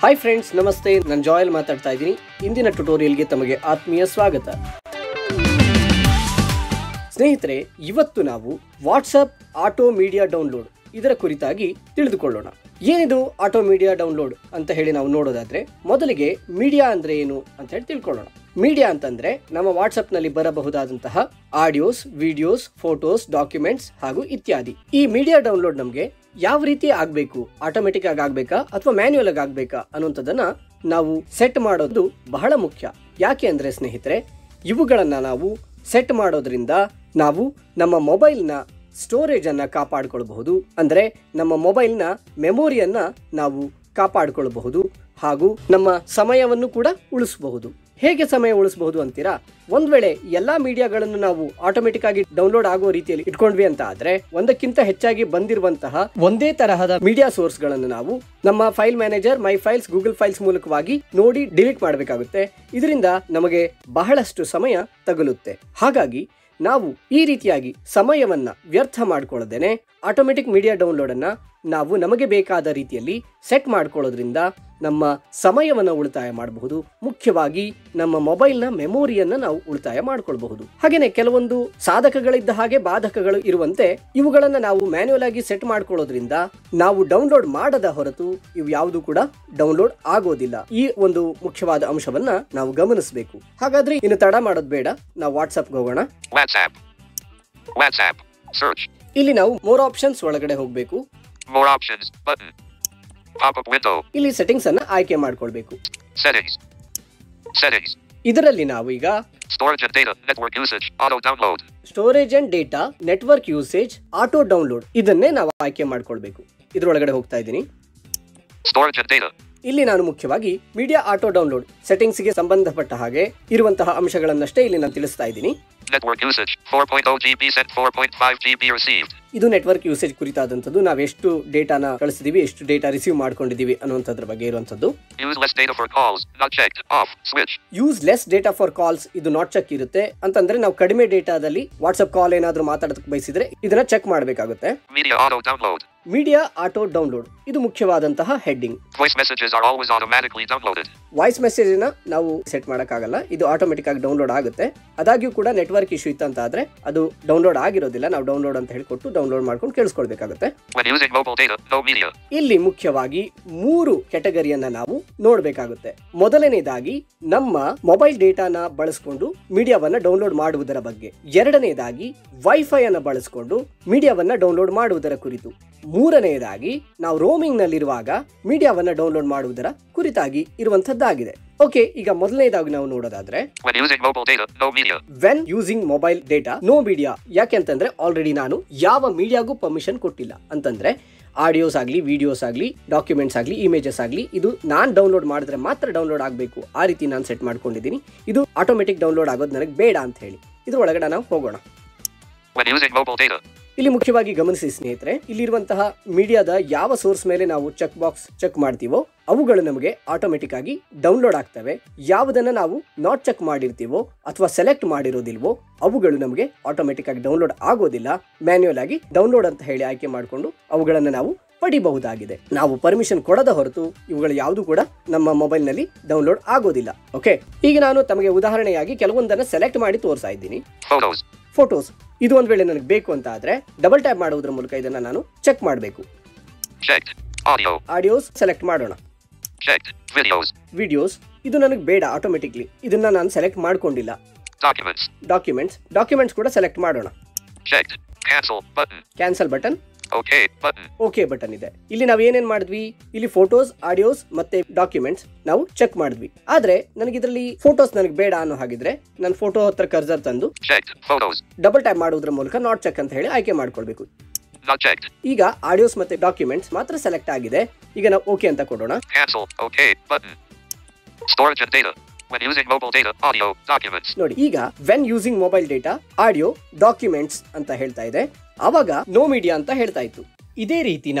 Hi friends ನಮಸ್ತೆ ನಾನು Joel ಮಾತಾಡ್ತಾ ಇದ್ದೀನಿ ಇಂದಿನ ಟ್ಯುಟೋರಿಯಲ್ಗೆ ತಮಗೆ ಆತ್ಮೀಯ ಸ್ವಾಗತ ಸ್ನೇಹಿತರೆ ಇವತ್ತು ನಾವು ವಾಟ್ಸಪ್ ಆಟೋ ಮೀಡಿಯಾ ಡೌನ್ಲೋಡ್ ಇದರ ಕುರಿತಾಗಿ ತಿಳಿದುಕೊಳ್ಳೋಣ ಏನಿದು ಆಟೋ ಮೀಡಿಯಾ ಡೌನ್ಲೋಡ್ ಅಂತ ಹೇಳಿ ನಾವು ನೋಡೋದಾದ್ರೆ ಮೊದಲಿಗೆ ಮೀಡಿಯಾ ಅಂದ್ರೆ ಏನು ಅಂತ ಹೇಳಿ ತಿಳ್ಕೊಳ್ಳೋಣ ಮೀಡಿಯಾ ಅಂತಂದ್ರೆ ನಮ್ಮ ವಾಟ್ಸಪ್ ನಲ್ಲಿ ಬರಬಹುದಾದಂತಹ ಆಡಿಯೋಸ್ ವಿಡಿಯೋಸ್ ಫೋಟೋಸ್ ಡಾಕ್ಯುಮೆಂಟ್ಸ್ ಹಾಗೂ ಇತ್ಯಾದಿ ಈ ಮೀಡಿಯಾ ಡೌನ್ಲೋಡ್ ನಮಗೆ ಯಾವ ರೀತಿ ಆಗ್ಬೇಕು ಆಟೋಮೆಟಿಕ್ ಆಗಿ ಆಗ್ಬೇಕಾ ಅಥವಾ ಮ್ಯಾನ್ಯುಯಲ್ ಆಗಿ ಆಗ್ಬೇಕಾ ಅನ್ನುವಂಥದ್ದನ್ನ ನಾವು ಸೆಟ್ ಮಾಡೋದು ಬಹಳ ಮುಖ್ಯ ಯಾಕೆ ಅಂದ್ರೆ ಸ್ನೇಹಿತರೆ ಇವುಗಳನ್ನ ನಾವು ಸೆಟ್ ಮಾಡೋದ್ರಿಂದ ನಾವು ನಮ್ಮ ಮೊಬೈಲ್ನ ಸ್ಟೋರೇಜ್ ಅನ್ನ ಕಾಪಾಡಿಕೊಳ್ಳಬಹುದು ಅಂದ್ರೆ ನಮ್ಮ ಮೊಬೈಲ್ನ ಮೆಮೊರಿಯನ್ನ ನಾವು ಕಾಪಾಡಿಕೊಳ್ಳಬಹುದು ಹಾಗೂ ನಮ್ಮ ಸಮಯವನ್ನು ಕೂಡ ಉಳಿಸಬಹುದು ಹೇಗೆ ಸಮಯ ಉಳಿಸಬಹುದು ಅಂತೀರಾ ಒಂದ್ ವೇಳೆ ಎಲ್ಲಾ ಮೀಡಿಯಾಗಳನ್ನು ನಾವು ಆಟೋಮೆಟಿಕ್ ಆಗಿ ಡೌನ್ಲೋಡ್ ಆಗೋ ರೀತಿಯಲ್ಲಿ ಇಟ್ಕೊಂಡ್ವಿ ಅಂತ ಆದ್ರೆ ಒಂದಕ್ಕಿಂತ ಹೆಚ್ಚಾಗಿ ಬಂದಿರುವಂತಹ ಒಂದೇ ತರಹದ ಮೀಡಿಯಾ ಸೋರ್ಸ್ ಗಳನ್ನು ನಾವು ನಮ್ಮ file manager my files Google files ಮೂಲಕವಾಗಿ ನೋಡಿ ಡಿಲೀಟ್ ಮಾಡಬೇಕಾಗುತ್ತೆ ಇದರಿಂದ ನಮಗೆ ಬಹಳಷ್ಟು ಸಮಯ ತಗುಲುತ್ತೆ ಹಾಗಾಗಿ ನಾವು ಈ ರೀತಿಯಾಗಿ ಸಮಯವನ್ನ ವ್ಯರ್ಥ ಮಾಡ್ಕೊಳ್ಳದೇನೆ ಆಟೋಮೆಟಿಕ್ ಮೀಡಿಯಾ ಡೌನ್ಲೋಡ್ ಅನ್ನ ನಾವು ನಮಗೆ ಬೇಕಾದ ರೀತಿಯಲ್ಲಿ ಸೆಟ್ ಮಾಡ್ಕೊಳ್ಳೋದ್ರಿಂದ ನಮ್ಮ ಸಮಯವನ್ನು ಉಳಿತಾಯ ಮಾಡಬಹುದು ಮುಖ್ಯವಾಗಿ ನಮ್ಮ ಮೊಬೈಲ್ನ ಮೆಮೊರಿಯನ್ನ ನಾವು ಉಳಿತಾಯ ಮಾಡ್ಕೊಳ್ಬಹುದು ಹಾಗೇನೆ ಕೆಲವೊಂದು ಸಾಧಕಗಳಿದ್ದ ಹಾಗೆ ಬಾಧಕಗಳು ಇರುವಂತೆ ಇವುಗಳನ್ನ ನಾವು ಮ್ಯಾನ್ಯುಯಲ್ ಆಗಿ ಸೆಟ್ ಮಾಡ್ಕೊಳ್ಳೋದ್ರಿಂದ ನಾವು ಡೌನ್ಲೋಡ್ ಮಾಡದ ಹೊರತು ಇವು ಯಾವುದು ಕೂಡ ಡೌನ್ಲೋಡ್ ಆಗೋದಿಲ್ಲ ಈ ಒಂದು ಮುಖ್ಯವಾದ ಅಂಶವನ್ನ ನಾವು ಗಮನಿಸಬೇಕು ಹಾಗಾದ್ರೆ ಇನ್ನು ತಡ ಮಾಡೋದು ಬೇಡ ನಾವು ವಾಟ್ಸಪ್ಗೆ ಹೋಗೋಣ WhatsApp. WhatsApp. Search. ಇಲ್ಲಿ ನಾವು ಮೋರ್ ಆಪ್ಷನ್ಸ್ ಒಳಗಡೆ ಹೋಗಬೇಕು More options. Button. Pop up window. ಇಲ್ಲಿ ಸೆಟ್ಟಿಂಗ್ಸ್ ಅನ್ನ ಆಯ್ಕೆ ಮಾಡ್ಕೊಳ್ಬೇಕು Settings. Settings. ಇದರಲ್ಲಿ ನಾವು ಈಗ Storage and data. Network usage. Auto download. Storage and data network usage auto download ಇದನ್ನೇ ನಾವು ಆಯ್ಕೆ ಮಾಡ್ಕೊಳ್ಬೇಕು ಇದ್ರೊಳಗಡೆ ಹೋಗ್ತಾ ಇದ್ದೀನಿ Storage and data. ಇಲ್ಲಿ ನಾನು ಮುಖ್ಯವಾಗಿ ಮೀಡಿಯಾ ಆಟೋ ಡೌನ್ಲೋಡ್ ಸೆಟ್ಟಿಂಗ್ಸ್ಗೆ ಸಂಬಂಧಪಟ್ಟ ಹಾಗೆ ಇರುವಂತಹ ಅಂಶಗಳನ್ನಷ್ಟೇ ಇಲ್ಲಿ ನಾನು ತಿಳಿಸ್ತಾ ಇದ್ದೀನಿ Network usage. 4.0 GB sent. 4.5 GB received. ಇದು ನೆಟ್ವರ್ಕ್ ಯೂಸೇಜ್ ಕುರಿತಾದಂಥದ್ದು ನಾವು ಎಷ್ಟು ಡೇಟಾನ ಕಳಿಸಿದೀವಿ ಎಷ್ಟು ಡೇಟಾ ರಿಸೀವ್ ಮಾಡ್ಕೊಂಡಿದೀವಿ ಅನ್ನುವಂಥದ್ರ ಬಗ್ಗೆ ಇರುವಂಥದ್ದು Use less data for calls. Not checked. Off. Switch. Use less data for calls ಇದು ನಾಟ್ ಚೆಕ್ ಇರುತ್ತೆ ಅಂತಂದ್ರೆ ನಾವು ಕಡಿಮೆ ಡೇಟಾದಲ್ಲಿ ವಾಟ್ಸ್ಆಪ್ ಕಾಲ್ ಏನಾದರೂ ಮಾತಾಡೋದಕ್ಕೆ ಬಯಸಿದ್ರೆ ಇದನ್ನ ಚೆಕ್ ಮಾಡಬೇಕಾಗುತ್ತೆ Media auto download. Media auto download ಇದು ಮುಖ್ಯವಾದಂತಹ heading Voice messages are always automatically downloaded. Voice ಮೆಸೇಜ್ನ ನಾವು ಸೆಟ್ ಮಾಡೋಕ್ಕಾಗಲ್ಲ ಇದು ಆಟೋಮೆಟಿಕ್ ಆಗಿ ಡೌನ್ಲೋಡ್ ಆಗುತ್ತೆ ಅದಾಗ್ಯೂ ಕೂಡ ನೆಟ್ವರ್ಕ್ ಇಶ್ಯೂ ಇತ್ತಂತ ಆದ್ರೆ ಅದು ಡೌನ್ಲೋಡ್ ಆಗಿರೋದಿಲ್ಲ ನಾವು ಡೌನ್ಲೋಡ್ ಅಂತ ಹೇಳಿಕೊಟ್ಟು ಡೌನ್ಲೋಡ್ ಮಾಡ್ಕೊಂಡು ಕೇಳಿಸ್ಕೊಳ್ಬೇಕಾಗುತ್ತೆ When using mobile data, no media. ಇಲ್ಲಿ ಮುಖ್ಯವಾಗಿ ಮೂರು ಕೆಟಗರಿಯನ್ನ ನಾವು ನೋಡಬೇಕಾಗುತ್ತೆ ಮೊದಲನೇದಾಗಿ ನಮ್ಮ ಮೊಬೈಲ್ ಡೇಟಾನ ಬಳಸಿಕೊಂಡು ಮೀಡಿಯಾವನ್ನ ಡೌನ್ಲೋಡ್ ಮಾಡುವುದರ ಬಗ್ಗೆ ಎರಡನೇದಾಗಿ ವೈಫೈ ಅನ್ನ ಬಳಸಿಕೊಂಡು ಮೀಡಿಯಾವನ್ನ ಡೌನ್ಲೋಡ್ ಮಾಡುವುದರ ಕುರಿತು ಮೂರನೆಯದಾಗಿ ನಾವು ರೋಮಿಂಗ್ ನಲ್ಲಿರುವಾಗ ಮೀಡಿಯಾವನ್ನ ಡೌನ್ಲೋಡ್ ಮಾಡುವುದರ ಕುರಿತಾಗಿ ಇರುವಂತದ್ದಾಗಿದೆ ಓಕೆ ಈಗ ಮೊದಲನೇದಾಗಿ ನಾವು ನೋಡೋದಾದ್ರೆ When using mobile data, no media. When using mobile data no media ಯಾಕೆ ಅಂತಂದ್ರೆ ಆಲ್ರೆಡಿ ನಾನು ಯಾವ ಮೀಡಿಯಾಗೂ ಪರ್ಮಿಷನ್ ಕೊಟ್ಟಿಲ್ಲ ಅಂತಂದ್ರೆ ಆಡಿಯೋಸ್ ಆಗಲಿ ವಿಡಿಯೋಸ್ ಆಗಲಿ ಡಾಕ್ಯುಮೆಂಟ್ಸ್ ಆಗಲಿ ಇಮೇಜಸ್ ಆಗಲಿ ಇದು ನಾನು ಡೌನ್ಲೋಡ್ ಮಾಡಿದ್ರೆ ಮಾತ್ರ ಡೌನ್ಲೋಡ್ ಆಗಬೇಕು ಆ ರೀತಿ ನಾನು ಸೆಟ್ ಮಾಡ್ಕೊಂಡಿದ್ದೀನಿ ಇದು ಆಟೋಮೆಟಿಕ್ ಡೌನ್ಲೋಡ್ ಆಗೋದು ನನಗೆ ಬೇಡ ಅಂತ ಹೇಳಿ ಇದ್ರ ಒಳಗಡೆ ನಾವು ಹೋಗೋಣ When using mobile data. ಇಲ್ಲಿ ಮುಖ್ಯವಾಗಿ ಗಮನಿಸಿ ಸ್ನೇಹಿತರೆ ಇಲ್ಲಿರುವಂತಹ ಮೀಡಿಯಾದ ಯಾವ ಸೋರ್ಸ್ ಮೇಲೆ ನಾವು ಚೆಕ್ ಬಾಕ್ಸ್ ಚೆಕ್ ಮಾಡ್ತೀವೋ ಅವುಗಳು ನಮಗೆ ಆಟೋಮೆಟಿಕ್ ಆಗಿ ಡೌನ್ಲೋಡ್ ಆಗ್ತವೆ ಯಾವುದನ್ನ ನಾವು ನಾಟ್ ಚೆಕ್ ಮಾಡಿರ್ತೀವೋ ಅಥವಾ ಸೆಲೆಕ್ಟ್ ಮಾಡಿರೋದಿಲ್ವೋ ಅವುಗಳು ನಮಗೆ ಆಟೋಮೆಟಿಕ್ ಆಗಿ ಡೌನ್ಲೋಡ್ ಆಗೋದಿಲ್ಲ ಮ್ಯಾನ್ಯುಯಲ್ ಆಗಿ ಡೌನ್ಲೋಡ್ ಅಂತ ಹೇಳಿ ಆಯ್ಕೆ ಮಾಡಿಕೊಂಡು ಅವುಗಳನ್ನು ನಾವು ಪಡಿಬಹುದಾಗಿದೆ ನಾವು ಪರ್ಮಿಷನ್ ಕೊಡದ ಹೊರತು ಇವುಗಳು ಯಾವುದು ಕೂಡ ನಮ್ಮ ಮೊಬೈಲ್ನಲ್ಲಿ ಡೌನ್ಲೋಡ್ ಆಗೋದಿಲ್ಲ ಓಕೆ ಈಗ ನಾನು ತಮಗೆ ಉದಾಹರಣೆಯಾಗಿ ಕೆಲವೊಂದನ್ನು ಸೆಲೆಕ್ಟ್ ಮಾಡಿ ತೋರಿಸ್ತಾ ಇದ್ದೀನಿ Photos. ಫೋಟೋಸ್ ಇದು ಒಂದ್ ವೇಳೆ ನನಗೆ ಬೇಕು ಅಂತ ಆದ್ರೆ ಡಬಲ್ ಟ್ಯಾಪ್ ಮಾಡುವುದರ ಮೂಲಕ ಇದನ್ನ ನಾನು ಚೆಕ್ ಮಾಡಬೇಕು Checked. Audio. ಆಡಿಯೋಸ್ ಸೆಲೆಕ್ಟ್ ಮಾಡೋಣ Checked. Videos. ವಿಡಿಯೋಸ್ ಇದು ನನಗೆ ಬೇಡ ಆಟೋಮೆಟಿಕ್ಲಿ ಇದನ್ನ ನಾನು ಸೆಲೆಕ್ಟ್ ಮಾಡ್ಕೊಂಡಿಲ್ಲ Documents. ಡಾಕ್ಯುಮೆಂಟ್ಸ್ ಡಾಕ್ಯುಮೆಂಟ್ಸ್ ಕೂಡ ಸೆಲೆಕ್ಟ್ ಮಾಡೋಣ Checked. Cancel. Button. Cancel button OK. Button. Okay button ಇದೆ ಇಲ್ಲಿ ನಾವು ಏನೇನ್ ಮಾಡಿದ್ವಿ ಇಲ್ಲಿ ಫೋಟೋಸ್ ಆಡಿಯೋಸ್ ಮತ್ತೆ ಡಾಕ್ಯುಮೆಂಟ್ಸ್ ನಾವು ಚೆಕ್ ಮಾಡಿದ್ವಿ ಆದ್ರೆ ನನಗೆ ಇದರಲ್ಲಿ ಫೋಟೋಸ್ ನನಗೆ ಬೇಡ ಅನ್ನೋ ಹಾಗಿದ್ರೆ ನಾನು ಫೋಟೋ ಹತ್ರ ಕರ್ಸರ್ ತಂದು Checked. Photos. ಡಬಲ್ ಟ್ಯಾಪ್ ಮಾಡುವುದರ ಮೂಲಕ ನಾಟ್ ಚೆಕ್ ಅಂತ ಹೇಳಿ ಆಯ್ಕೆ ಮಾಡ್ಕೊಳ್ಬೇಕು Not checked. ಈಗ ಆಡಿಯೋಸ್ ಮತ್ತೆ ಡಾಕ್ಯುಮೆಂಟ್ಸ್ ಮಾತ್ರ ಸೆಲೆಕ್ಟ್ ಆಗಿದೆ ಈಗ ನಾವು ಓಕೆ ಅಂತ ಕೊಡೋಣ Cancel. OK. Button. Storage and data. When using mobile data, audio, documents. ನೋಡಿ ಈಗ when using mobile data audio documents ಅಂತ ಹೇಳ್ತಾ ಇದೆ ಅವಾಗ ನೋ ಮೀಡಿಯಾ ಅಂತ ಹೇಳ್ತಾ ಇತ್ತು ಇದೇ ರೀತಿ ನಾವು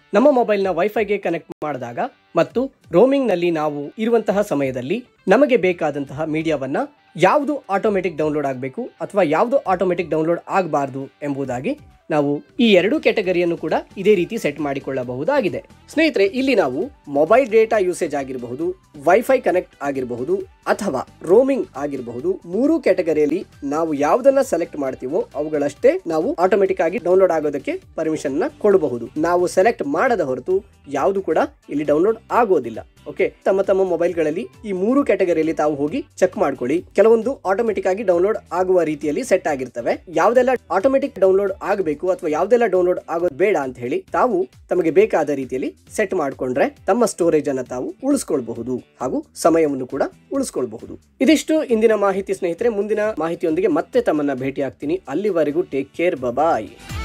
ನಮ್ಮ ಮೊಬೈಲ್ನ ವೈಫೈಗೆ ಕನೆಕ್ಟ್ ಮಾಡಿದಾಗ ಮತ್ತು ರೋಮಿಂಗ್ನಲ್ಲಿ ನಾವು ಇರುವಂತಹ ಸಮಯದಲ್ಲಿ ನಮಗೆ ಬೇಕಾದಂತಹ ಮೀಡಿಯಾವನ್ನ ಯಾವುದು ಆಟೋಮೆಟಿಕ್ ಡೌನ್ಲೋಡ್ ಆಗಬೇಕು ಅಥವಾ ಯಾವುದು ಆಟೋಮೆಟಿಕ್ ಡೌನ್ಲೋಡ್ ಆಗಬಾರ್ದು ಎಂಬುದಾಗಿ ನಾವು ಈ ಎರಡು ಕ್ಯಾಟಗರಿಯನ್ನು ಕೂಡ ಇದೇ ರೀತಿ ಸೆಟ್ ಮಾಡಿಕೊಳ್ಳಬಹುದಾಗಿದೆ ಸ್ನೇಹಿತರೆ ಇಲ್ಲಿ ನಾವು ಮೊಬೈಲ್ ಡೇಟಾ ಯೂಸೇಜ್ ಆಗಿರಬಹುದು ವೈಫೈ ಕನೆಕ್ಟ್ ಆಗಿರಬಹುದು ಅಥವಾ ರೋಮಿಂಗ್ ಆಗಿರಬಹುದು ಮೂರು ಕ್ಯಾಟಗರಿಯಲ್ಲಿ ನಾವು ಯಾವುದನ್ನ ಸೆಲೆಕ್ಟ್ ಮಾಡ್ತೀವೋ ಅವುಗಳಷ್ಟೇ ನಾವು ಆಟೋಮೆಟಿಕ್ ಆಗಿ ಡೌನ್ಲೋಡ್ ಆಗೋದಕ್ಕೆ ಪರ್ಮಿಷನ್ ನ ಕೊಡಬಹುದು ನಾವು ಸೆಲೆಕ್ಟ್ ಮಾಡದ ಹೊರತು ಯಾವುದು ಕೂಡ ಇಲ್ಲಿ ಡೌನ್ಲೋಡ್ ಆಗೋದಿಲ್ಲ ಓಕೆ ತಮ್ಮ ತಮ್ಮ ಮೊಬೈಲ್ಗಳಲ್ಲಿ ಈ ಮೂರು ಕ್ಯಾಟಗರಿಯಲ್ಲಿ ತಾವು ಹೋಗಿ ಚೆಕ್ ಮಾಡ್ಕೊಳ್ಳಿ ಕೆಲವೊಂದು ಆಟೋಮೆಟಿಕ್ ಆಗಿ ಡೌನ್ಲೋಡ್ ಆಗುವ ರೀತಿಯಲ್ಲಿ ಸೆಟ್ ಆಗಿರ್ತವೆ ಯಾವ್ದೆಲ್ಲ ಆಟೋಮೆಟಿಕ್ ಡೌನ್ಲೋಡ್ ಆಗಬೇಕು ಅಥವಾ ಯಾವ್ದೆಲ್ಲ ಡೌನ್ಲೋಡ್ ಆಗೋದು ಬೇಡ ಅಂತ ಹೇಳಿ ತಾವು ತಮಗೆ ಬೇಕಾದ ರೀತಿಯಲ್ಲಿ ಸೆಟ್ ಮಾಡ್ಕೊಂಡ್ರೆ ತಮ್ಮ ಸ್ಟೋರೇಜ್ ಅನ್ನ ತಾವು ಉಳಿಸ್ಕೊಳ್ಬಹುದು ಹಾಗೂ ಸಮಯವನ್ನು ಕೂಡ ಉಳಿಸ್ಕೊಳ್ಬಹುದು ಇದಿಷ್ಟು ಇಂದಿನ ಮಾಹಿತಿ ಸ್ನೇಹಿತರೆ ಮುಂದಿನ ಮಾಹಿತಿಯೊಂದಿಗೆ ಮತ್ತೆ ತಮ್ಮನ್ನ ಭೇಟಿ ಆಗ್ತೀನಿ ಅಲ್ಲಿವರೆಗೂ ಟೇಕ್ ಕೇರ್ ಬಬಾಯ್